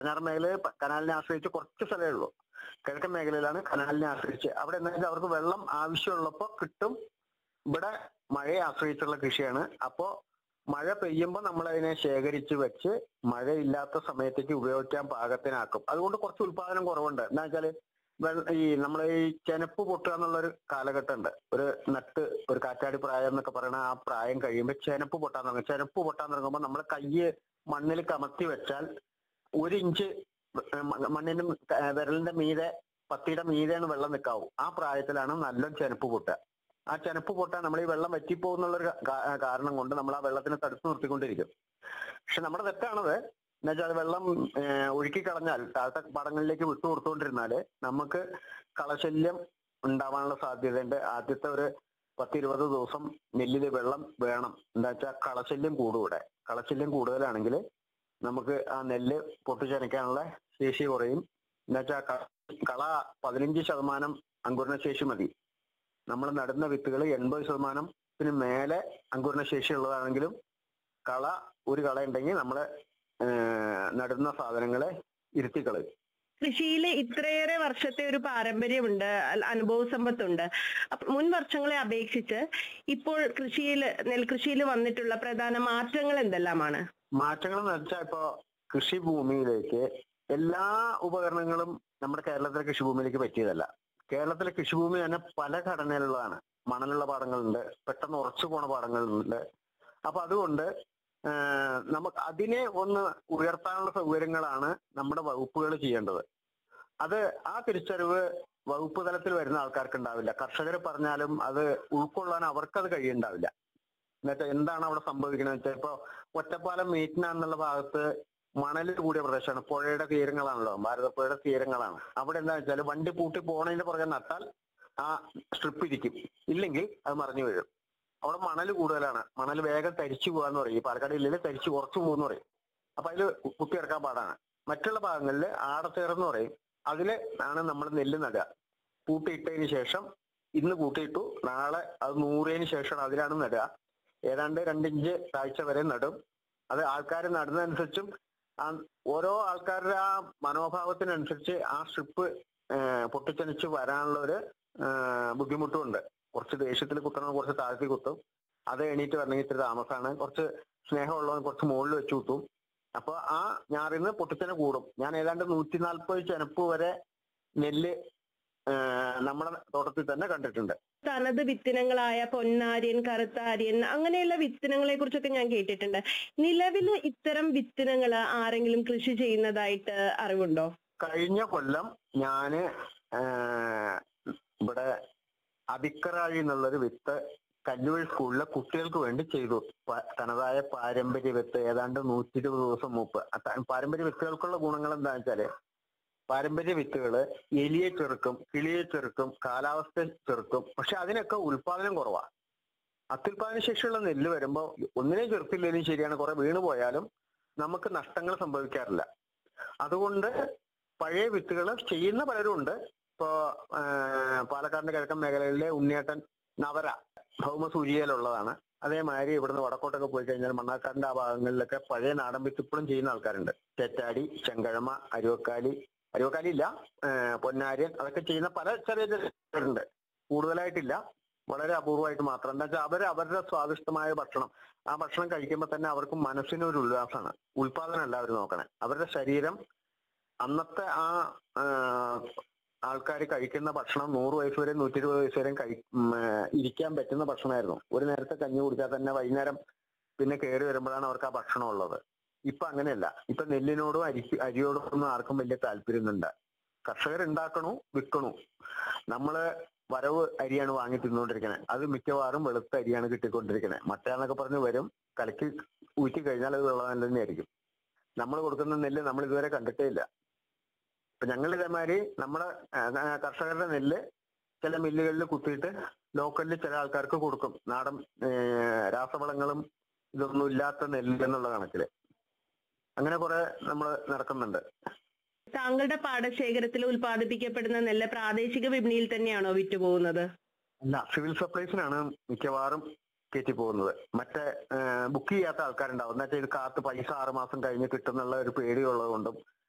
പടിഞ്ഞാറൻ മേഖലയിൽ പ- കനാലിനെ ആശ്രയിച്ച് കുറച്ച് സ്ഥലമേ ഉള്ളൂ കിഴക്കൻ മേഖലയിലാണ് കനാലിനെ ആശ്രയിച്ച് അവിടെ എന്താ വെച്ചാൽ അവർക്ക് വെള്ളം ആവശ്യമുള്ളപ്പോൾ കിട്ടും ഇവിടെ മഴയെ ആശ്രയിച്ചുള്ള കൃഷിയാണ് അപ്പോ മഴ പെയ്യുമ്പോൾ നമ്മൾ അതിനെ ശേഖരിച്ച് വെച്ച് മഴയില്ലാത്ത സമയത്തേക്ക് ഉപയോഗിക്കാൻ പാകത്തിനാക്കും അതുകൊണ്ട് കുറച്ച് ഉത്പാദനം കുറവുണ്ട് എന്താ വെച്ചാല് വെള്ള- ഈ നമ്മളെ ഈ ചെനപ്പ് പൊട്ടുക എന്നുള്ളൊരു കാലഘട്ടം ഉണ്ട് ഒരു നട്ട് ഒരു കാറ്റാടി പ്രായം എന്നൊക്കെ പറയുന്ന ആ പ്രായം കഴിയുമ്പോൾ ചെനപ്പ് പൊട്ടാൻ തുടങ്ങും ചെനപ്പ് പൊട്ടാൻ തുടങ്ങുമ്പോൾ നമ്മൾ കയ്യ് മണ്ണിൽ കമത്തി വെച്ചാൽ ഒരു ഇഞ്ച് മണ്ണിന്റെ വിരലിന്റെ മീതെ പത്തിയുടെ മീതെയാണ് വെള്ളം നിൽക്കാവൂ ആ പ്രായത്തിലാണ് നല്ല ചെനപ്പ് പൊട്ടുക ആ ചെനപ്പ് പൊട്ടാൻ നമ്മൾ ഈ വെള്ളം വറ്റിപ്പോകുന്നുള്ളൊരു കാ- കാരണം കൊണ്ട് നമ്മൾ ആ വെള്ളത്തിനെ തടുത്തു നിർത്തിക്കൊണ്ടിരിക്കും പക്ഷെ നമ്മുടെ തെറ്റാണത് എന്നുവെച്ചാൽ വെള്ളം ഏഹ്, ഒഴുക്കി കളഞ്ഞാൽ താഴത്തെ പാടങ്ങളിലേക്ക് വിട്ടു കൊടുത്തുകൊണ്ടിരുന്നാല് നമുക്ക് കളശല്യം ഉണ്ടാവാനുള്ള സാധ്യതയുണ്ട് ആദ്യത്തെ ഒരു പത്തിരുപത് ദിവസം നെല്ലില് വെള്ളം വേണം എന്താ വെച്ചാൽ കളശല്യം കൂടുകൂടെ കളശല്യം കൂടുതലാണെങ്കിൽ നമുക്ക് ആ നെല്ല് പൊട്ടിച്ചനയ്ക്കാനുള്ള ശേഷി കുറയും എന്താ വെച്ചാൽ കള പതിനഞ്ച് ശതമാനം അങ്കുരണ ശേഷി മതി നമ്മൾ നടുന്ന വിത്തുകൾ എൺപത് ശതമാനത്തിന് മേലെ അങ്കുരണ ശേഷി ഉള്ളതാണെങ്കിലും കള ഒരു കള ഉണ്ടെങ്കിൽ നമ്മൾ നടുന്ന സാധനങ്ങളെ ഇരുത്തിക്കളയും കൃഷിയിൽ ഇത്രയേറെ വർഷത്തെ ഒരു പാരമ്പര്യമുണ്ട് അൽ- അനുഭവ സമ്പത്തുണ്ട് അപ്പൊ മുൻ വർഷങ്ങളെ അപേക്ഷിച്ച് ഇപ്പോൾ കൃഷിയിൽ നെൽകൃഷിയിൽ വന്നിട്ടുള്ള പ്രധാന മാറ്റങ്ങൾ എന്തെല്ലാമാണ് മാറ്റങ്ങൾ എന്ന് വെച്ചാൽ ഇപ്പോ കൃഷിഭൂമിയിലേക്ക് എല്ലാ ഉപകരണങ്ങളും നമ്മുടെ കേരളത്തിലെ കൃഷിഭൂമിയിലേക്ക് പറ്റിയതല്ല കേരളത്തിലെ കൃഷിഭൂമി തന്നെ പല ഘടനയിലുള്ളതാണ് മണലുള്ള പാടങ്ങളുണ്ട് പെട്ടെന്ന് ഉറച്ചു പോണ പാടങ്ങളുണ്ട് അപ്പൊ അതുകൊണ്ട് ആഹ് നമുക്ക് അതിനെ ഒന്ന് ഉയർത്താനുള്ള സൗകര്യങ്ങളാണ് നമ്മുടെ വകുപ്പുകൾ ചെയ്യേണ്ടത് അത് ആ തിരിച്ചറിവ് വകുപ്പ് തലത്തിൽ വരുന്ന ആൾക്കാർക്ക് ഉണ്ടാവില്ല കർഷകർ പറഞ്ഞാലും അത് ഉൾക്കൊള്ളാൻ അവർക്കത് കഴിയുണ്ടാവില്ല എന്നുവെച്ചാൽ എന്താണ് അവിടെ സംഭവിക്കുന്നത് വെച്ചാൽ ഇപ്പൊ ഒറ്റപ്പാലം മീറ്റ്ന എന്നുള്ള ഭാഗത്ത് മണൽ കൂടിയ പ്രദേശമാണ് പുഴയുടെ തീരങ്ങളാണല്ലോ ഭാരതപ്പുഴയുടെ തീരങ്ങളാണ് അവിടെ എന്താ വെച്ചാൽ വണ്ടി പൂട്ടി പോണതിന്റെ പുറകെ നട്ടാൽ ആ സ്ട്രിപ്പ് ഇരിക്കും ഇല്ലെങ്കിൽ അത് മറിഞ്ഞു വീഴും അവിടെ മണൽ കൂടുതലാണ് മണൽ വേഗം തരിച്ചു പോകാന്ന് പറയും ഈ പാലക്കാട് ജില്ലയിൽ തരിച്ചു കുറച്ചു പോകുന്ന പറയും അപ്പൊ അതിൽ കുത്തിയിറക്കാൻ പാടാണ് മറ്റുള്ള ഭാഗങ്ങളിൽ ആടത്തേറെന്ന് പറയും അതില് ആണ് നമ്മൾ നെല്ല് നടുക പൂട്ടിയിട്ടതിന് ശേഷം ഇന്ന് കൂട്ടിയിട്ടു നാളെ അത് നൂറിന് ശേഷമാണ് അതിലാണ് നടുക ഏതാണ്ട് രണ്ടിഞ്ച് താഴ്ച വരെ നടും അത് ആൾക്കാർ നടുന്നതനുസരിച്ചും ആ ഓരോ ആൾക്കാരുടെ ആ മനോഭാവത്തിനനുസരിച്ച് ആ സ്ട്രിപ്പ് പൊട്ടിച്ചനിച്ച് വരാനുള്ള ഒരു ബുദ്ധിമുട്ടുമുണ്ട് കുറച്ച് ദേഷ്യത്തിൽ കുത്തണം കുറച്ച് താഴ്ത്തി കുത്തും അത് എണീറ്റ് വരണമെങ്കിൽ ഇത്തിരി താമസമാണ് കുറച്ച് സ്നേഹമുള്ളവൻ കുറച്ച് മുകളിൽ വെച്ച് കുത്തും അപ്പൊ ആ ഞാറിന്ന് പൊട്ടിച്ചനെ കൂടും ഞാൻ ഏതാണ്ട് നൂറ്റി നാൽപ്പത് ചെനപ്പ് വരെ നെല്ല് ആ, നമ്മുടെ തോട്ടത്തിൽ തന്നെ കണ്ടിട്ടുണ്ട് തനത് വിത്തിനങ്ങളായ പൊന്നാര്യൻ കറുത്താര്യൻ അങ്ങനെയുള്ള വിത്തിനങ്ങളെ കുറിച്ചൊക്കെ ഞാൻ കേട്ടിട്ടുണ്ട് നിലവിൽ ഇത്തരം വിത്തിനങ്ങൾ ആരെങ്കിലും കൃഷി ചെയ്യുന്നതായിട്ട് അറിവുണ്ടോ കഴിഞ്ഞ കൊല്ലം ഞാന് ആ, ഇവിടെ അബിക്കറാഴി എന്നുള്ളൊരു വിത്ത് കല്ലൂർ സ്കൂളിലെ കുട്ടികൾക്ക് വേണ്ടി ചെയ്തു പ- തനതായ പാരമ്പര്യ വിത്ത് ഏതാണ്ട് നൂറ്റി ഇരുപത് ദിവസം മുമ്പ് ആ ത- പാരമ്പര്യ വിത്തുകൾക്കുള്ള ഗുണങ്ങൾ എന്താണെന്ന് വെച്ചാല് പാരമ്പര്യ വിത്തുകള് എലിയെ ചെറുക്കും കിളിയെ ചെറുക്കും കാലാവസ്ഥ ചെറുക്കും പക്ഷെ അതിനൊക്കെ ഉൽപാദനം കുറവാ അത്യുൽപാദന ശേഷിയുള്ള നെല്ല് വരുമ്പോൾ ഒന്നിനെ ചെറുത്തില്ലെങ്കിലും ശരിയാണ് കുറെ വീണ് പോയാലും നമുക്ക് നഷ്ടങ്ങൾ സംഭവിക്കാറില്ല അതുകൊണ്ട് പഴയ വിത്തുകൾ ചെയ്യുന്ന പലരും ഉണ്ട് ഇപ്പോ ആ, പാലക്കാടിന്റെ കിഴക്കൻ മേഖലയിലെ ഉണ്ണിയേട്ടൻ നവര ഭൗമസൂചികയിലുള്ളതാണ് അതേമാതിരി ഇവിടുന്ന് വടക്കോട്ടൊക്കെ പോയി കഴിഞ്ഞാൽ മണ്ണാക്കാടിന്റെ ആ ഭാഗങ്ങളിലൊക്കെ പഴയ നാടൻ വിത്ത് ഇപ്പോഴും ചെയ്യുന്ന ആൾക്കാരുണ്ട് തെറ്റാടി ചെങ്കഴമ അരുവക്കാലി അരുവക്കാലി ഇല്ല ആ, പൊന്നാര്യൻ അതൊക്കെ ചെയ്യുന്ന പല ചെറിയ ചെറിയ കൂടുതലായിട്ടില്ല വളരെ അപൂർവമായിട്ട് മാത്രം എന്താ വെച്ചാൽ അവർ അവരുടെ സ്വാദിഷ്ടമായ ഭക്ഷണം ആ ഭക്ഷണം കഴിക്കുമ്പോൾ തന്നെ അവർക്ക് മനസ്സിന് ഒരു ഉല്ലാസമാണ് ഉൽപാദനമല്ല അവർ നോക്കണേ അവരുടെ ശരീരം അന്നത്തെ ആ ആൾക്കാർ കഴിക്കുന്ന ഭക്ഷണം നൂറ് വയസ്സ് വരെ നൂറ്റി ഇരുപത് വയസ്സ് വരെയും കഴി ഉം, ആ, ഇരിക്കാൻ പറ്റുന്ന ഭക്ഷണമായിരുന്നു ഒരു നേരത്തെ കഞ്ഞി കുടിച്ചാൽ തന്നെ വൈകുന്നേരം പിന്നെ കയറി വരുമ്പോഴാണ് അവർക്ക് ആ ഭക്ഷണം ഉള്ളത് ഇപ്പൊ അങ്ങനെയല്ല ഇപ്പൊ നെല്ലിനോടും അരി അരിയോടും ഒന്നും ആർക്കും വലിയ താല്പര്യമൊന്നുണ്ട് കർഷകർ ഉണ്ടാക്കണു വിൽക്കണു നമ്മള് വരവ് അരിയാണ് വാങ്ങി തിന്നുകൊണ്ടിരിക്കുന്നത് അത് മിക്കവാറും വെളുത്ത അരിയാണ് കിട്ടിക്കൊണ്ടിരിക്കുന്നത് മറ്റേന്നൊക്കെ പറഞ്ഞ് വരും കലക്കി ഊറ്റി കഴിഞ്ഞാൽ അത് വെള്ളം നെല്ല് തന്നെയായിരിക്കും നമ്മൾ കൊടുക്കുന്ന നെല്ല് നമ്മൾ ഇതുവരെ കണ്ടിട്ടേ ഇല്ല ഇപ്പൊ ഞങ്ങൾ ഇതേമാതിരി നമ്മുടെ ആ, ആ, കർഷകരുടെ നെല്ല് ചില മില്ലുകളിൽ കുത്തിയിട്ട് ലോക്കലിൽ ചില ആൾക്കാർക്ക് കൊടുക്കും നാടൻ ഏ, രാസവളങ്ങളും ഇതൊന്നും ഇല്ലാത്ത നെല്ല് എന്നുള്ള കണക്കില് അങ്ങനെ കുറെ നമ്മൾ നടക്കുന്നുണ്ട് താങ്കളുടെ പാടശേഖരത്തിൽ ഉൽപ്പാദിപ്പിക്കപ്പെടുന്ന നെല്ല് പ്രാദേശിക വിപണിയിൽ തന്നെയാണോ വിറ്റുപോകുന്നത് അല്ല സിവിൽ സപ്ലൈസിനാണ് മിക്കവാറും കയറ്റി പോകുന്നത് മറ്റേ ബുക്ക് ചെയ്യാത്ത ആൾക്കാരുണ്ടാവും എന്നുവെച്ചാൽ ഇത് കാത്ത് പൈസ ആറ് മാസം കഴിഞ്ഞ് കിട്ടുന്നുള്ള ഒരു പേടിയുള്ളത് കൊണ്ടും